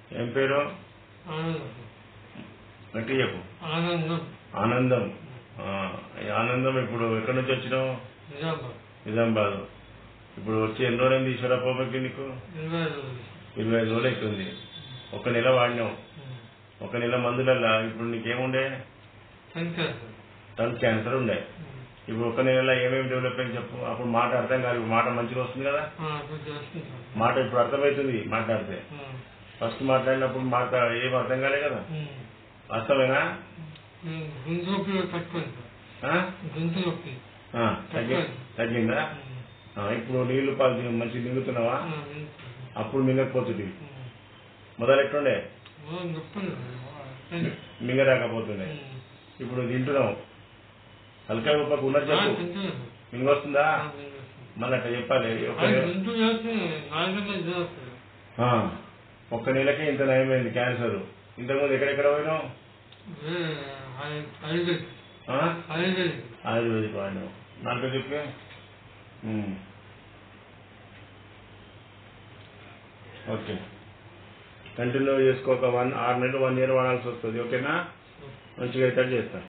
ఏం పేరు ఆనందం గట్టి చెప్పు ఆనందం ఆనందం ఆ, ఈ ఆనందం ఇప్పుడు ఎక్కడి నుంచి వచ్చినావు నిజామాబాద్ నిజామాబాద్ ఇప్పుడు వచ్చి ఎన్ని రోజులైంది ఈశ్వరప్పకి నీకు ఇరవై ఐదు రోజులు. ఇరవై ఐదు రోజులు అవుతుంది ఒక నెల వాడినావు ఉమ్. ఒక నెల మందులల్లా ఇప్పుడు నీకేముండే సంఖ్యాలు. టన్ క్యాన్సర్ ఉండే ఉమ్. ఇప్పుడు ఒక నెలలో ఏమేమి డెవలప్ అయింది చెప్పు అప్పుడు మాట అర్థం కాదు ఇప్పుడు మాట మంచిగా వస్తుంది కదా ఆ, కొంచెం వస్తుంటాం. మాట ఇప్పుడు అర్థమవుతుంది మాట్లాడితే ఉమ్. ఫస్ట్ మాట్లాడినప్పుడు మాట ఏం అర్థం కాలే కదా ఉమ్. వాస్తవేనా ఉమ్. గొంతు నొప్పి తక్కువ సార్. ఆ? గొంతు నొప్పి ఆ, తగ్గి తగ్గిందా ఉమ్. ఆ, ఇప్పుడు నీళ్లు పాలు మంచి మింగుతున్నావా ఆ, ఉమ్. అప్పుడు మింగకపోతుంది ఉమ్. మొదలెట్టుండే ఓ, నొప్పి ఉంది. ఆ, మింగరాకపోతుండే ఉమ్. ఇప్పుడు తింటున్నావు తలకాయ ఉప్పకు ఉన్నది ఆ, చెప్పు తింటున్నాను. మింగొస్తుందా ఆ, తింటున్నాను. మళ్ళీ అట్లా చెప్పాలి ఒక అది నెల- గొంతు చేస్తే నాలుగైదు ఇది వస్తుంది. ఆ, ఒక్క నెలకే ఇంత నయమైంది క్యాన్సర్ ఇంతకుముందు ఎక్కడెక్కడ పోయినావు ఏ, ఆయ- ఆయుర్వేదిక్. ఆ? ఆయుర్వేదిక్. ఆయుర్వేదిక్ వాడినావు నాకు చెప్పే ఓకే కంటిన్యూ చేసుకో ఒక వన్ ఆరు నెలలు వన్ ఇయర్ వాడాల్సి వస్తుంది ఓకేనా మంచిగా అయితే చేస్తా